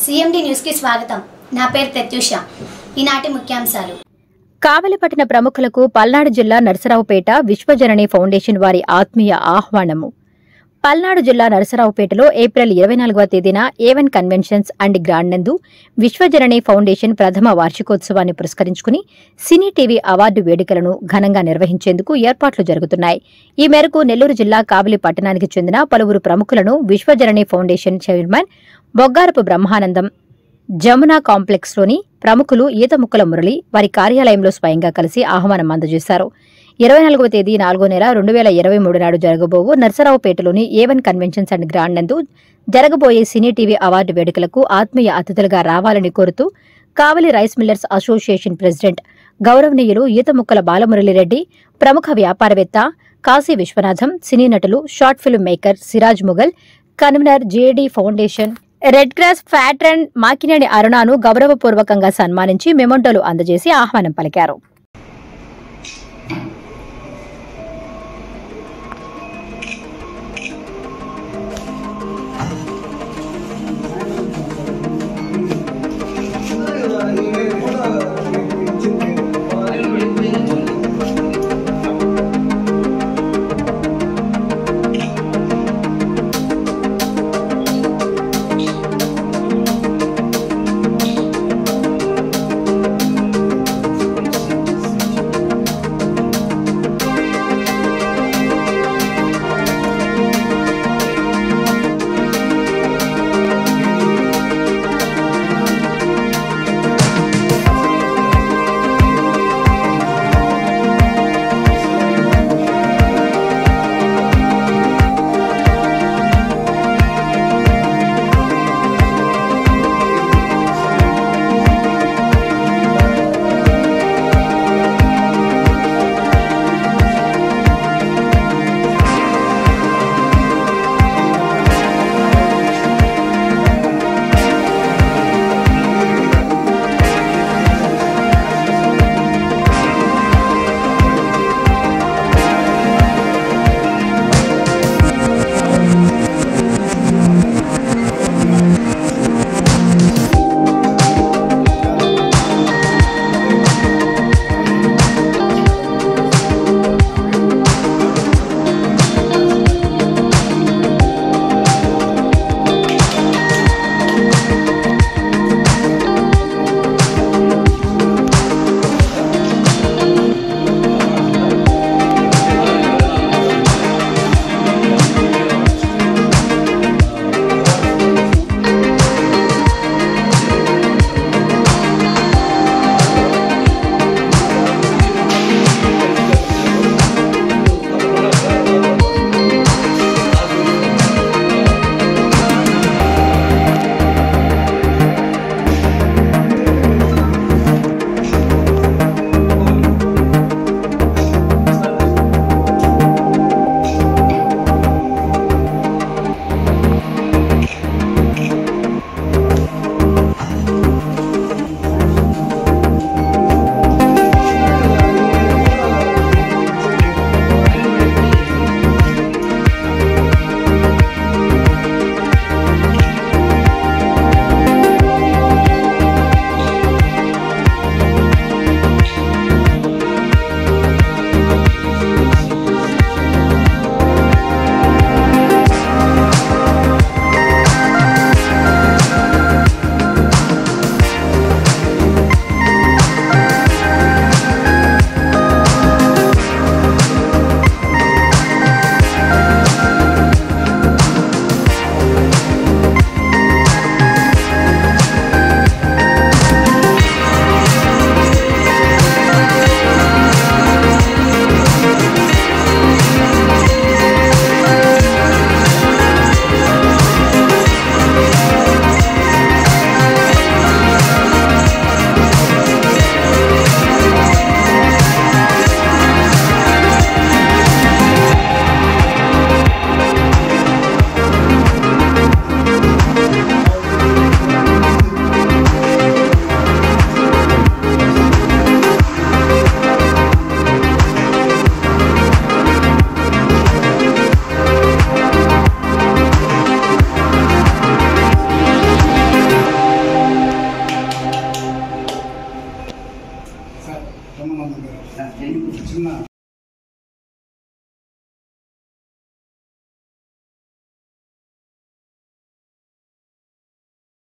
CMD న్యూస్కి స్వాగతం నా పేరు ప్రత్యూష ఈనాటి ముఖ్యాంశాలు కావలిపట్టిన ప్రముఖులకు పల్నాడు జిల్లా నరసరావుపేట విశ్వజనని ఫౌండేషన్ వారి ఆత్మీయ ఆహ్వానము పల్నాడు జిల్లా నరసరావుపేటలో ఏప్రిల్ ఇరవై నాలుగవ తేదీన ఏవన్ కన్వెన్షన్స్ అండ్ గ్రాండ్ నందు విశ్వజనని ఫౌండేషన్ ప్రథమ వార్షికోత్సవాన్ని పురస్కరించుకుని సినీ టీవీ అవార్డు వేడుకలను ఘనంగా నిర్వహించేందుకు ఏర్పాట్లు జరుగుతున్నాయి ఈ మేరకు నెల్లూరు జిల్లా కావలి పట్టణానికి చెందిన పలువురు ప్రముఖులను విశ్వజనని ఫౌండేషన్ చైర్మన్ బొగ్గారపు బ్రహ్మానందం జమునా కాంప్లెక్స్లోని ప్రముఖులు ఈతముక్కల మురళి వారి కార్యాలయంలో స్వయంగా కలిసి ఆహ్వానం అందజేశారు ఇరవై నాలుగవ తేదీ నాలుగో నెల రెండు వేల ఇరవై మూడు నాడు జరగబోవు నర్సరావుపేటలోని ఏవన్ కన్వెన్షన్స్ అండ్ గ్రాండ్ నందు జరగబోయే సినీ టీవీ అవార్డు వేడుకలకు ఆత్మీయ అతిథులుగా రావాలని కోరుతూ Kavali rice millers association president గౌరవనీయులు ఈతముక్కల బాలమురళిరెడ్డి ప్రముఖ వ్యాపారవేత్త కాశీ విశ్వనాథం సినీ నటులు short film maker Siraj Mughal convener JD foundation red cross patron Makineni అరుణాను గౌరవపూర్వకంగా సన్మానించి మెమొంటోలు అందజేసి ఆహ్వానం పలికారు చిన్న